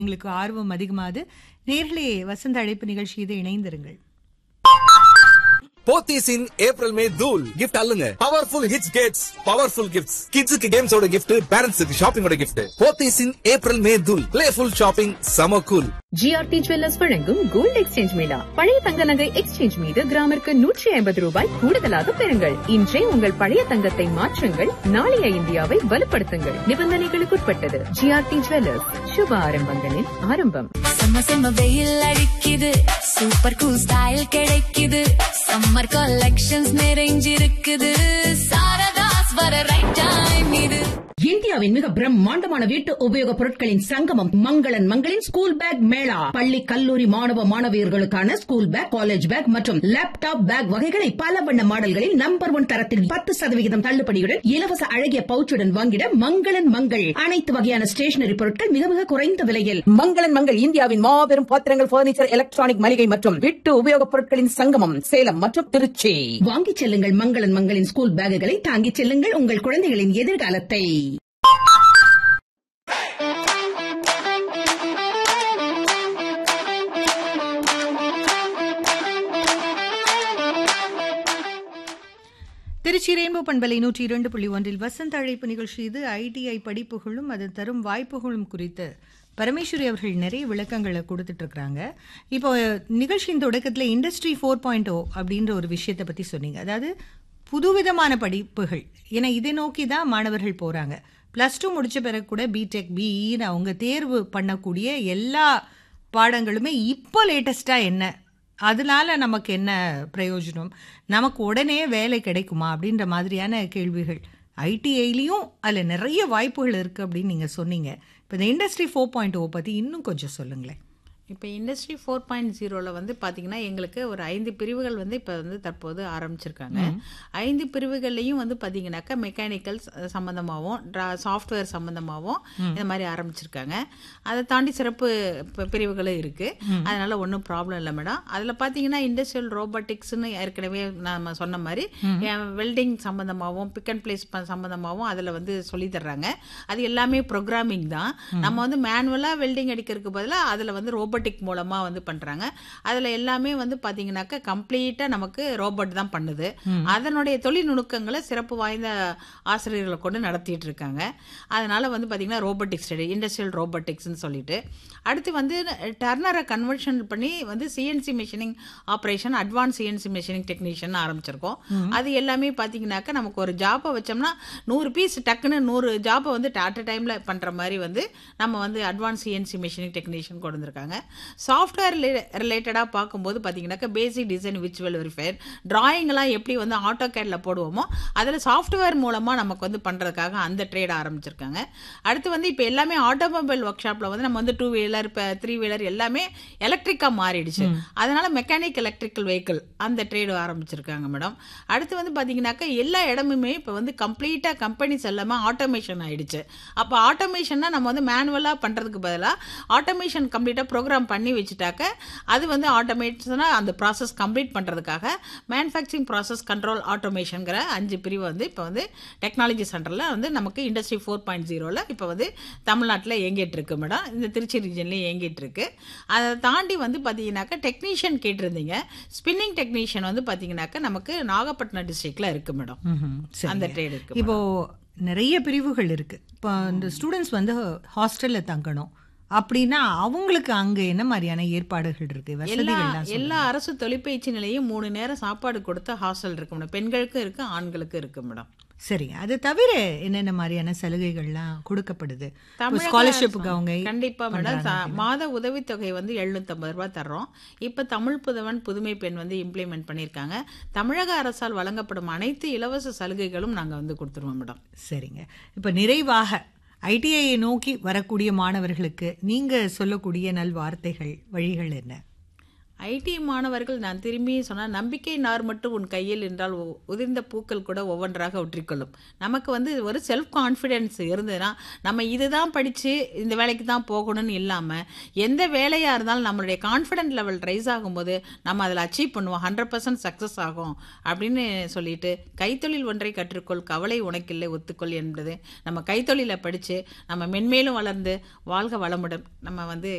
உங்களுக்கு ஆர்வம் அதிகமாது நேர்களே வசந்த அழைப்பு நிகழ்ச்சியில் இணைந்திருங்கள் போத்தீஸ் இன் ஏப்ரல் மே தூல் கிஃப்ட் அல்லுங்க பவர்ஃபுல் ஹிட்ஸ் கேட்ஸ் பவர்ஃபுல் கிஃப்ட்ஸ் கிட்ஸுக்கு கேம்ஸோட கிஃப்ட் பேரண்ட்ஸுக்கு ஷாப்பிங்கோட gift Pothys in April May தூல் பிளேஃபுல் ஷாப்பிங் சம கூல் ஜிஆர்டி ஜுவல்லர்ஸ் வழங்கும் கோல்ட் எக்ஸ்சேஞ்ச் மேளா பழைய தங்க நகை எக்ஸ்சேஞ்ச் மீது கிராமிற்கு நூற்றி ஐம்பது ரூபாய் கூடுதலாக பெறுங்கள் இன்றே உங்கள் பழைய தங்கத்தை மாற்றுங்கள் நாளைய இந்தியாவை வலுப்படுத்துங்கள் நிபந்தனைகளுக்குட்பட்டது ஜிஆர்டி ஜுவல்லர்ஸ் சுப ஆரம்பங்களின் ஆரம்பம் செம்ம செம்ம வெயில் அடிக்குது சூப்பர் கூல் ஸ்டைல் கிடைக்குது சம்மர் கலெக்ஷன்ஸ் நிறைஞ்சிருக்குது சாரதாஸ் வர ரைட் டைம் இது இந்தியாவின் மிக பிரம்மாண்டமான வீட்டு உபயோகப் பொருட்களின் சங்கமம் மங்களன் மங்களின் ஸ்கூல் பேக் மேளா பள்ளி கல்லூரி மாணவ மாணவியர்களுக்கான ஸ்கூல் பேக் காலேஜ் பேக் மற்றும் லேப்டாப் பேக் வகைகளை பல வண்ண மாடல்களில் நம்பர் ஒன் தரத்தில் பத்து சதவிகிதம் தள்ளுபடியுடன் இலவச அழகிய பவுச்சுடன் வாங்கிட மங்களன் மங்கள் அனைத்து வகையான ஸ்டேஷனரி பொருட்கள் மிக மிக குறைந்த விலையில் மங்களன் மங்கள் இந்தியாவின் மாபெரும் பாத்திரங்கள் பர்னிச்சர் எலக்ட்ரானிக் மளிகை மற்றும் வீட்டு உபயோகப் பொருட்களின் சங்கமம் சேலம் மற்றும் திருச்சி வாங்கிச் செல்லுங்கள் மங்களன் மங்களின் ஸ்கூல் பேக்குகளை தாங்கிச் செல்லுங்கள் உங்கள் குழந்தைகளின் எதிர்காலத்தை திருச்சி ரெயின்போ பண்பலை நூற்றி இரண்டு புள்ளி ஒன்றில் வசந்த அழைப்பு நிகழ்ச்சி இது ஐடிஐ படிப்புகளும் அது தரும் வாய்ப்புகளும் குறித்து பரமேஸ்வரி அவர்கள் நிறைய விளக்கங்களை கொடுத்துட்டு இருக்கிறாங்க இப்போ நிகழ்ச்சியின் தொடக்கத்தில் இண்டஸ்ட்ரி ஃபோர் பாயிண்ட் ஓ அப்படின்ற ஒரு விஷயத்தை பற்றி சொன்னீங்க அதாவது புதுவிதமான படிப்புகள் ஏன்னா இதை நோக்கி தான் மாணவர்கள் போகிறாங்க ப்ளஸ் டூ முடித்த பிறகு கூட பிடெக் பிஇன்னு அவங்க தேர்வு பண்ணக்கூடிய எல்லா பாடங்களுமே இப்போ லேட்டஸ்ட்டாக என்ன அதனால நமக்கு என்ன பிரயோஜனம் நமக்கு உடனே வேலை கிடைக்குமா அப்படின்ற மாதிரியான கேள்விகள் ஐடிஐலையும் அதில் நிறைய வாய்ப்புகள் இருக்குது அப்படின்னு நீங்கள் சொன்னீங்க இப்போ இந்த இண்டஸ்ட்ரி ஃபோர் பாயிண்ட் ஓ பற்றி இன்னும் கொஞ்சம் சொல்லுங்களேன் இப்போ இண்டஸ்ட்ரி ஃபோர் பாயிண்ட் ஜீரோவில் வந்து பார்த்தீங்கன்னா எங்களுக்கு ஒரு ஐந்து பிரிவுகள் வந்து இப்போ வந்து தற்போது ஆரம்பிச்சிருக்காங்க ஐந்து பிரிவுகள்லையும் வந்து பார்த்தீங்கன்னாக்கா மெக்கானிக்கல் சம்மந்தமாகவும் சாஃப்ட்வேர் சம்மந்தமாகவும் இந்த மாதிரி ஆரம்பிச்சிருக்காங்க அதை தாண்டி சிறப்பு ப- பிரிவுகளும் இருக்குது அதனால ஒன்றும் ப்ராப்ளம் இல்லை மேடம் அதில் பார்த்தீங்கன்னா இண்டஸ்ட்ரியல் ரோபோட்டிக்ஸ்னு ஏற்கனவே நம்ம சொன்ன மாதிரி வெல்டிங் சம்மந்தமாகவும் பிக் அண்ட் பிளேஸ் சம்மந்தமாகவும் அதில் வந்து சொல்லி தர்றாங்க அது எல்லாமே ப்ரோக்ராமிங் தான் நம்ம வந்து மேனுவலாக வெல்டிங் அடிக்கிறதுக்கு பதிலாக அதில் வந்து ரோபோட்டிக் மூலமாக வந்து பண்ணுறாங்க அதில் எல்லாமே வந்து பார்த்தீங்கன்னாக்கா கம்ப்ளீட்டாக நமக்கு ரோபோட் தான் பண்ணுது அதனுடைய தொழில் நுணுக்கங்களை சிறப்பு வாய்ந்த ஆசிரியர்களை கொண்டு நடத்திட்டு இருக்காங்க அதனால வந்து பார்த்தீங்கன்னா ரோபோட்டிக் ஸ்டடி இண்டஸ்ட்ரியல் ரோபோட்டிக்ஸ்னு சொல்லிட்டு அடுத்து வந்து டர்னரை கன்வர்ஷன் பண்ணி வந்து CNC machining operation advance CNC machining technician ஆரம்பிச்சிருக்கோம் அது எல்லாமே பார்த்தீங்கன்னாக்கா நமக்கு ஒரு ஜாப்பை வச்சோம்னா நூறு பீஸ் டக்குன்னு நூறு ஜாப்பை வந்து அட் அ டைமில் பண்ணுற மாதிரி வந்து நம்ம வந்து அட்வான்ஸ் சிஎன்சி மிஷினிங் டெக்னீஷியன் கொண்டு வந்திருக்காங்க சாஃப்ட்வேர் ரிலேட்டடாக பார்க்கும்போது பார்த்தீங்கன்னாக்கா பேசிக் டிசைன் விச்சுவல் வெரிஃபயர் டிராயிங்லாம் எப்படி வந்து ஆட்டோ கேடில் போடுவோமோ அதில் சாஃப்ட்வேர் மூலமாக நமக்கு வந்து பண்ணுறதுக்காக அந்த ட்ரேட் ஆரம்பிச்சிருக்காங்க அடுத்து வந்து இப்போ எல்லாமே ஆட்டோமொபைல் ஒர்க் ஷாப்பில் வந்து நம்ம வந்து டூ வீலர் இப்போ த்ரீ வீலர் எல்லாமே எலக்ட்ரிக்காக மாறிடுச்சு அதனால மெக்கானிக் எலக்ட்ரிக்கல் வெஹிக்கிள் அந்த ட்ரேடு ஆரம்பிச்சிருக்காங்க மேடம் அடுத்து வந்து பார்த்தீங்கன்னாக்கா எல்லா இடமுமே இப்போ வந்து கம்ப்ளீட்டாக கம்பெனிஸ் எல்லாமே ஆட்டோமேஷன் ஆயிடுச்சு அப்போ ஆட்டோமேஷன்னா நம்ம வந்து மேனுவலாக பண்ணுறதுக்கு பதிலாக ஆட்டோமேஷன் கம்ப்ளீட்டாக ப்ரோக்ராம் பண்ணி வச்சுட்டாக்க அது வந்து ஆட்டோமேஷனாக அந்த ப்ராசஸ் கம்ப்ளீட் பண்ணுறதுக்காக மேனுஃபேக்சரிங் ப்ராசஸ் கண்ட்ரோல் ஆட்டோமேஷனுங்கிற அஞ்சு பிரிவு வந்து இப்போ வந்து டெக்னாலஜி சென்டரில் வந்து நமக்கு இண்டஸ்ட்ரி ஃபோர் பாயிண்ட் ஜீரோவில் இப்போ வந்து தமிழ்நாட்டில் இயங்கிட்டு இருக்கு மேடம் இந்த திருச்சி ரீஜன்லேயும் இயங்கிட்டு இருக்கு அதை தாண்டி வந்து பார்த்தீங்கன்னாக்கா டெக்னீஷியன் கேட்டிருந்தீங்க ஸ்பின்னிங் டெக்னீஷியன் வந்து பார்த்தீங்கன்னாக்கா நமக்கு நாகப்பட்டினம் டிஸ்ட்ரிக்டில் இருக்கு மேடம் அந்த ட்ரேட் இருக்கு இப்போ நிறைய பிரிவுகள் இருக்கு இப்போ இந்த ஸ்டூடெண்ட்ஸ் வந்து ஹாஸ்டல்ல தங்கணும் அப்படின்னா அவங்களுக்கு அங்க என்ன மாதிரியான ஏற்பாடுகள் இருக்கு எல்லா வசதிகள்லாம் எல்லா அரசு தொழிற்பயிற்சி நிலையும் மூணு நேரம் சாப்பாடு கொடுத்த ஹாஸ்டல் இருக்கு மேடம் பெண்களுக்கும் இருக்கு ஆண்களுக்கும் இருக்கு மேடம் சரி அது தவிர என்னென்ன மாதிரியான சலுகைகள்லாம் கொடுக்கப்படுது தமிழக ஸ்காலர்ஷிப்புக்கு அரசு- அவங்க கண்டிப்பா மேடம் பண்றாங்க ச- அப்படின்னா. மாத உதவித்தொகை வந்து 750 ரூபாய் தர்றோம் இப்ப தமிழ் புதவன் புதுமை பெண் வந்து இம்ப்ளிமெண்ட் பண்ணியிருக்காங்க தமிழக அரசால் வழங்கப்படும் அனைத்து இலவச சலுகைகளும் நாங்க வந்து கொடுத்துருவோம் மேடம் சரிங்க இப்போ நிறைவாக ஐடிஐயை நோக்கி வரக்கூடிய மாணவர்களுக்கு நீங்க சொல்லக்கூடிய நல்வார்த்தைகள் வழிகள் என்ன ஐடி மாணவர்கள் நான் திரும்பி சொன்னால் நம்பிக்கை நார் மட்டும் உன் கையில் என்றால் உ- உதிர்ந்த பூக்கள் கூட ஒவ்வொன்றாக ஒற்றிக்கொள்ளும் நமக்கு வந்து ஒரு செல்ஃப் கான்ஃபிடென்ஸ் இருந்ததுன்னா நம்ம இதுதான் படித்து இந்த வேலைக்கு தான் போகணும்னு இல்லாமல் எந்த வேலையாக இருந்தாலும் நம்மளுடைய கான்ஃபிடென்ட் லெவல் ரைஸ் ஆகும்போது நம்ம அதில் அச்சீவ் பண்ணுவோம் ஹண்ட்ரட் பர்சன்ட் சக்ஸஸ் ஆகும் அப்படின்னு சொல்லிட்டு கைத்தொழில் ஒன்றை கற்றுக்கொள் கவலை உனக்கில்லை ஒத்துக்கொள் என்பது நம்ம கைத்தொழிலை படித்து நம்ம மென்மேலும் வளர்ந்து வாழ்க வளமுடன் நம்ம வந்து